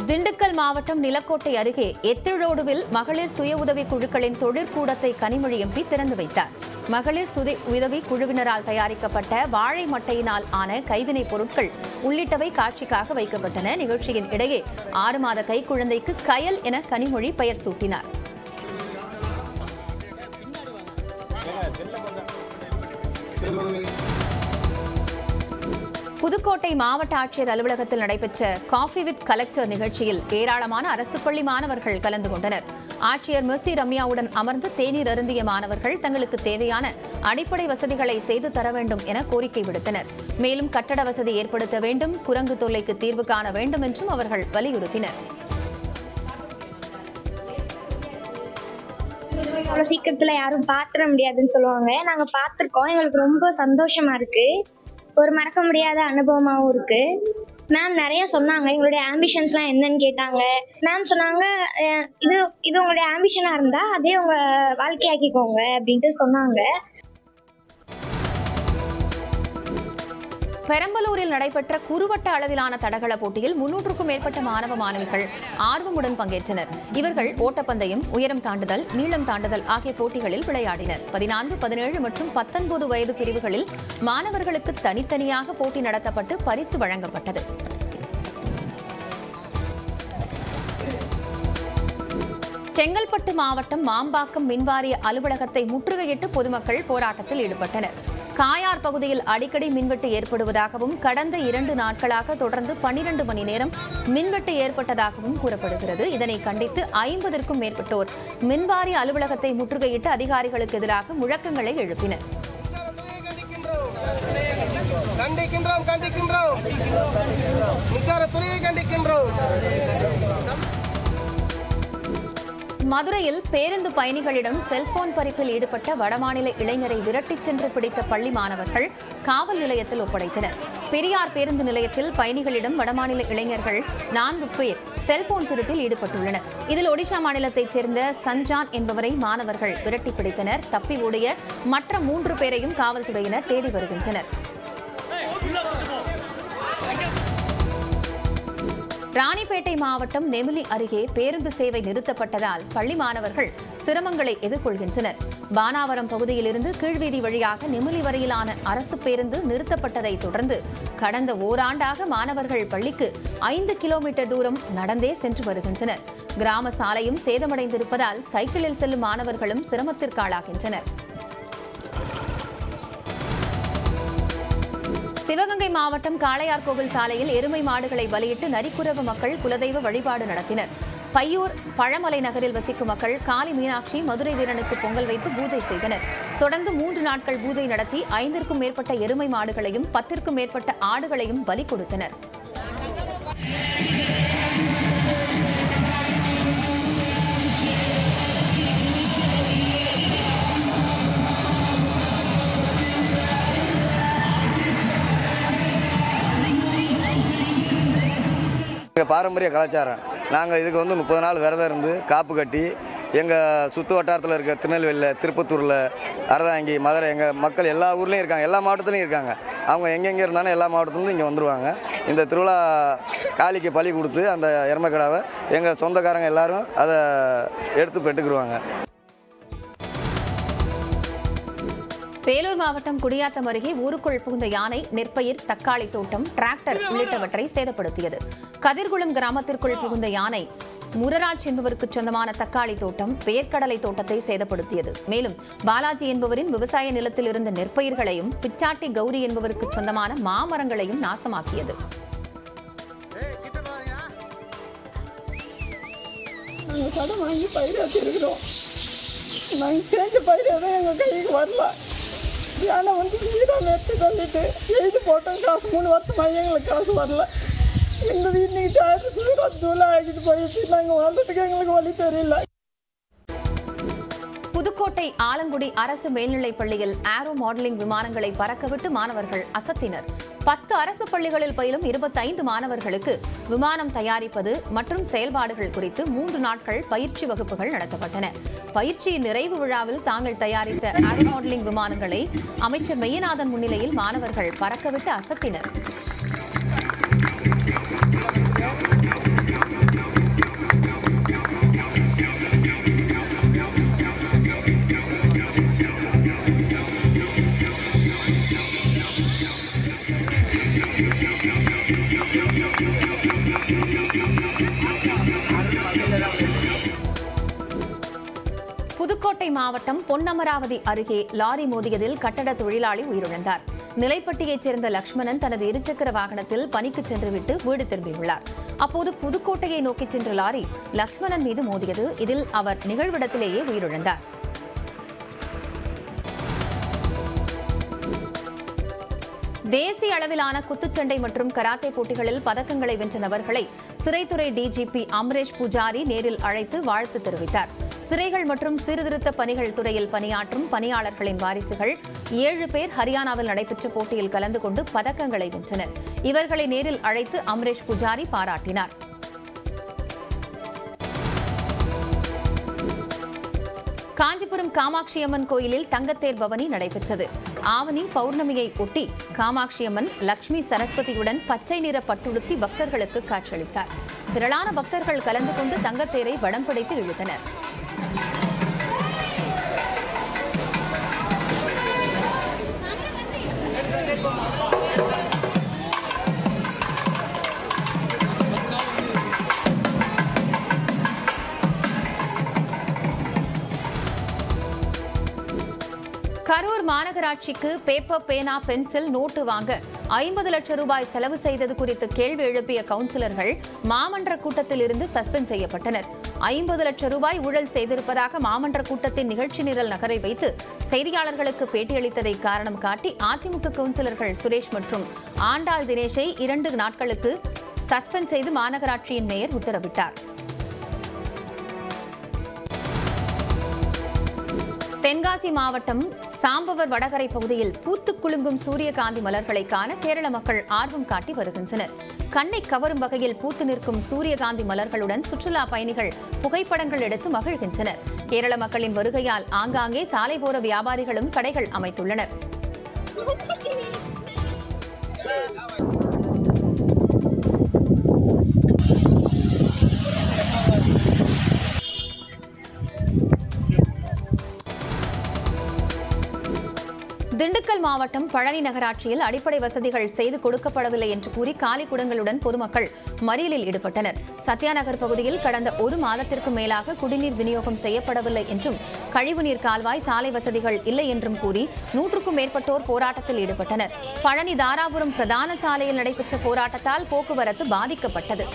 திண்டுக்கல் மாவட்டம் நிலக்கோட்டை அருகே எத்திழோடுவில் மகளிர் சுய உதவி குழுக்களின் தொழிற்கூடத்தை கனிமொழி எம்பி திறந்து வைத்தார் மகளிர் சுய உதவி குழுவினரால் தயாரிக்கப்பட்ட வாழை மட்டையினால் ஆன கைவினைப் பொருட்கள் உள்ளிட்டவை காட்சிக்காக வைக்கப்பட்டன நிகழ்ச்சியின் இடையே ஆறு மாத கைக்குழந்தைக்கு கயல் என கனிமொழி பெயர் சூட்டினார் புதுக்கோட்டை மாவட்ட ஆட்சியர் அலுவலகத்தில் நடைபெற்ற காஃபி வித் கலெக்டர் நிகழ்ச்சியில் ஏராளமான அரசு பள்ளி மாணவர்கள் கலந்து கொண்டனர் ஆட்சியர் மெர்சி ரம்யாவுடன் அமர்ந்து தேநீர் அருந்திய மாணவர்கள் தங்களுக்கு தேவையான அடிப்படை வசதிகளை செய்து தர வேண்டும் என கோரிக்கை விடுத்தனர் மேலும் கட்டட வசதி ஏற்படுத்த வேண்டும் குரங்கு தொல்லைக்கு தீர்வு காண வேண்டும் என்றும் அவர்கள் வலியுறுத்தினர் அவ்வளவு சீக்கிரத்துல யாரும் பாத்திர முடியாதுன்னு சொல்லுவாங்க நாங்க பார்த்திருக்கோம் எங்களுக்கு ரொம்ப சந்தோஷமா இருக்கு ஒரு மறக்க முடியாத அனுபவமாவும் இருக்கு மேம் நிறைய சொன்னாங்க எங்களுடைய ஆம்பிஷன்ஸ்லாம் என்னன்னு கேட்டாங்க மேம் சொன்னாங்க அஹ் இது இது உங்களுடைய ஆம்பிஷனா இருந்தா அதே உங்க வாழ்க்கையாக்கிக்கோங்க அப்படின்ட்டு சொன்னாங்க பெரம்பலூரில் நடைபெற்ற குறுவட்ட அளவிலான தடகள போட்டியில் முன்னூற்றுக்கும் மேற்பட்ட மாணவ மாணவிகள் ஆர்வமுடன் பங்கேற்றனர் இவர்கள் ஓட்டப்பந்தயம் உயரம் தாண்டுதல் நீளம் தாண்டுதல் ஆகிய போட்டிகளில் விளையாடினர் பதினான்கு பதினேழு மற்றும் பத்தொன்பது வயது பிரிவுகளில் மாணவர்களுக்கு தனித்தனியாக போட்டி நடத்தப்பட்டு பரிசு வழங்கப்பட்டது செங்கல்பட்டு மாவட்டம் மாம்பாக்கம் மின்வாரிய அலுவலகத்தை முற்றுகையிட்டு பொதுமக்கள் போராட்டத்தில் ஈடுபட்டனர் காயார் பகுதியில் அடிக்கடி மின்வெட்டு ஏற்படுவதாகவும் கடந்த இரண்டு நாட்களாக தொடர்ந்து பனிரண்டு மணி நேரம் மின்வெட்டு ஏற்பட்டதாகவும் கூறப்படுகிறது இதனை கண்டித்து ஐம்பதற்கும் மேற்பட்டோர் மின்வாரிய அலுவலகத்தை முற்றுகையிட்டு அதிகாரிகளுக்கு எதிராக முழக்கங்களை எழுப்பினர் கண்டிக்கின்றோம் கண்டிக்கின்றோம் மின்சாரத்துறையை கண்டிக்கின்றோம் மதுரையில் பேருந்து பயணிகளிடம் செல்போன் பறிப்பில் ஈடுபட்ட வடமாநில இளைஞரை விரட்டிச் சென்று பிடித்த பள்ளி மாணவர்கள் காவல் நிலையத்தில் ஒப்படைத்தனர் பெரியார் பேருந்து நிலையத்தில் பயணிகளிடம் வடமாநில இளைஞர்கள் நான்கு பேர் செல்போன் திருட்டில் ஈடுபட்டுள்ளனர் இதில் ஒடிஷா மாநிலத்தைச் சேர்ந்த சஞ்சான் என்பவரை மாணவர்கள் விரட்டி பிடித்தனர் தப்பி ஓடிய மற்ற மூன்று பேரையும் காவல்துறையினர் தேடி வருகின்றனர் ராணிப்பேட்டை மாவட்டம் நெமிலி அருகே பேருந்து சேவை நிறுத்தப்பட்டதால் பள்ளி மாணவர்கள் சிரமங்களை எதிர்கொள்கின்றனர் பானாவரம் பகுதியிலிருந்து கீழ்வீதி வழியாக நெமிலி வரையிலான அரசு பேருந்து நிறுத்தப்பட்டதை தொடர்ந்து கடந்த ஓராண்டாக மாணவர்கள் பள்ளிக்கு ஐந்து கிலோமீட்டர் தூரம் நடந்தே சென்று வருகின்றனர் கிராம சாலையும் சேதமடைந்திருப்பதால் சைக்கிளில் செல்லும் மாணவர்களும் சிரமத்திற்கு ஆளாகின்றனர் சிவகங்கை மாவட்டம் காளையார்கோவில் சாலையில் எருமை மாடுகளை பலியிட்டு நரிக்குறவு மக்கள் குலதெய்வ வழிபாடு நடத்தினர் பையூர் பழமலை நகரில் வசிக்கும் மக்கள் காளி மீனாட்சி மதுரை வீரனுக்கு பொங்கல் வைத்து பூஜை செய்தனர் தொடர்ந்து மூன்று நாட்கள் பூஜை நடத்தி ஐந்திற்கும் மேற்பட்ட எருமை மாடுகளையும் பத்திற்கும் மேற்பட்ட ஆடுகளையும் பலி கொடுத்தனர் எங்கள் பாரம்பரிய கலாச்சாரம் நாங்கள் இதுக்கு வந்து முப்பது நாள் விரதம் இருந்து காப்பு கட்டி எங்கள் சுற்று வட்டாரத்தில் இருக்க திருநெல்வேலியில் திருப்பத்தூரில் அறதாங்கி மதுரை எங்கள் மக்கள் எல்லா ஊர்லேயும் இருக்காங்க எல்லா மாவட்டத்துலையும் இருக்காங்க அவங்க எங்கெங்கே இருந்தாலும் எல்லா மாவட்டத்துலேருந்து இங்கே வந்துருவாங்க இந்த திருவிழா காளிக்கு பலி கொடுத்து அந்த எருமைக்கடாவை எங்கள் சொந்தக்காரங்க எல்லாரும் அதை எடுத்து பெற்றுக்குருவாங்க வேலூர் மாவட்டம் குடியாத்தம் அருகே ஊருக்குள் புகுந்த யானை நெற்பயிர் தக்காளி தோட்டம் டிராக்டர் உள்ளிட்டவற்றை சேதப்படுத்தியது கதிர்குளம் கிராமத்திற்குள் புகுந்த யானை முரராஜ் என்பவருக்கு சொந்தமான தக்காளி தோட்டம் வேர்க்கடலை தோட்டத்தை சேதப்படுத்தியது மேலும் பாலாஜி என்பவரின் விவசாய நிலத்தில் இருந்த நெற்பயிர்களையும் பிச்சாட்டி கௌரி என்பவருக்கு சொந்தமான மாமரங்களையும் நாசமாக்கியது நாங்கள் கடன் வாங்கி பயிர் வச்சிருக்கிறோம் நாங்கள் செஞ்ச பயிர் எதுவும் எங்கள் கைக்கு வரல யானை வந்து வீடாக எடுத்து தள்ளிட்டு எழுதி போட்டோம் காசு மூணு வருஷமாக எங்களுக்கு காசு வரல இந்த வீட்டுக்கிட்ட ஆயிரத்தி சூடாக தூளாக ஆகிட்டு போயிடுச்சு நாங்கள் வாழ்றதுக்கு எங்களுக்கு வழி தெரியல புதுக்கோட்டை ஆலங்குடி அரசு மேல்நிலைப் பள்ளியில் ஏரோ மாடலிங் விமானங்களை பறக்கவிட்டு மாணவர்கள் அசத்தினர் பத்து அரசு பள்ளிகளில் பயிலும் இருபத்தைந்து மாணவர்களுக்கு விமானம் தயாரிப்பது மற்றும் செயல்பாடுகள் குறித்து மூன்று நாட்கள் பயிற்சி வகுப்புகள் நடத்தப்பட்டன பயிற்சியின் நிறைவு விழாவில் தாங்கள் தயாரித்த ஏரோ மாடலிங் விமானங்களை அமைச்சர் மெய்யநாதன் முன்னிலையில் மாணவர்கள் பறக்கவிட்டு அசத்தினர் புதுக்கோட்டை மாவட்டம் பொன்னமராவதி அருகே லாரி மோதியதில் கட்டட தொழிலாளி உயிரிழந்தார் நிலைப்பட்டியைச் சேர்ந்த லக்ஷ்மணன் தனது இருசக்கர வாகனத்தில் பணிக்கு சென்றுவிட்டு வீடு திரும்பியுள்ளார் அப்போது புதுக்கோட்டையை நோக்கிச் சென்ற லாரி லக்ஷ்மணன் மீது மோதியது இதில் அவர் நிகழ்விடத்திலேயே உயிரிழந்தார் தேசிய அளவிலான குத்துச்சண்டை மற்றும் கராத்தே போட்டிகளில் பதக்கங்களை வென்ற நபர்களை சிறைத்துறை டிஜிபி அமரேஷ் புஜாரி நேரில் அழைத்து வாழ்த்து தெரிவித்தார் சிறைகள் மற்றும் சீர்திருத்த பணிகள் துறையில் பணியாற்றும் பணியாளர்களின் வாரிசுகள் ஏழு பேர் ஹரியானாவில் நடைபெற்ற போட்டியில் கலந்து கொண்டு பதக்கங்களை வென்றனர் இவர்களை நேரில் அழைத்து அமரேஷ் புஜாரி பாராட்டினார் காஞ்சிபுரம் காமாட்சியம்மன் கோயிலில் தங்கத்தேர் பவனி நடைபெற்றது ஆவணி பௌர்ணமியை ஒட்டி காமாட்சியம்மன் லட்சுமி சரஸ்வதியுடன் பச்சை நிற பட்டுடுத்தி பக்தர்களுக்கு காட்சியளித்தார் திரளான பக்தர்கள் கலந்து கொண்டு தங்கத்தேரை வடம் பிடித்து இழுத்தனர் கரூர் மாநகராட்சிக்கு பேப்பர் பேனா பென்சில் நோட்டு வாங்க ஐம்பது லட்சம் ரூபாய் செலவு செய்தது குறித்து கேள்வி எழுப்பிய கவுன்சிலர்கள் மாமன்ற கூட்டத்தில் இருந்து சஸ்பெண்ட் செய்யப்பட்டனர் ஐம்பது லட்சம் ரூபாய் ஊழல் செய்திருப்பதாக மாமன்ற கூட்டத்தின் நிகழ்ச்சி நிரல் நகரை வைத்து செய்தியாளர்களுக்கு பேட்டியளித்ததை காரணம் காட்டி அதிமுக கவுன்சிலர்கள் சுரேஷ் மற்றும் ஆண்டாள் தினேஷை இரண்டு நாட்களுக்கு சஸ்பெண்ட் செய்து மாநகராட்சியின் மேயர் உத்தரவிட்டார் தென்காசி மாவட்டம் சாம்பவர் வடகரை பகுதியில் பூத்து குலுங்கும் சூரியகாந்தி மலர்களை காண கேரள மக்கள் ஆர்வம் காட்டி வருகின்றனர் கண்ணை கவரும் வகையில் பூத்து நிற்கும் சூரியகாந்தி மலர்களுடன் சுற்றுலா பயணிகள் புகைப்படங்கள் எடுத்து மகிழ்கின்றனர் கேரள மக்களின் வருகையால் ஆங்காங்கே சாலை போர வியாபாரிகளும் கடைகள் அமைத்துள்ளனர் திண்டுக்கல் மாவட்டம் பழனி நகராட்சியில் அடிப்படை வசதிகள் செய்து கொடுக்கப்படவில்லை என்று கூறி காலி குடங்களுடன் பொதுமக்கள் மறியலில் ஈடுபட்டனர் சத்யா நகர் பகுதியில் கடந்த ஒரு மாதத்திற்கு மேலாக குடிநீர் விநியோகம் செய்யப்படவில்லை என்றும் கழிவுநீர் கால்வாய் சாலை வசதிகள் இல்லை என்றும் கூறி நூற்றுக்கும் மேற்பட்டோர் போராட்டத்தில் ஈடுபட்டனர் பழனி தாராபுரம் பிரதான சாலையில் நடைபெற்ற போராட்டத்தால் போக்குவரத்து பாதிக்கப்பட்டது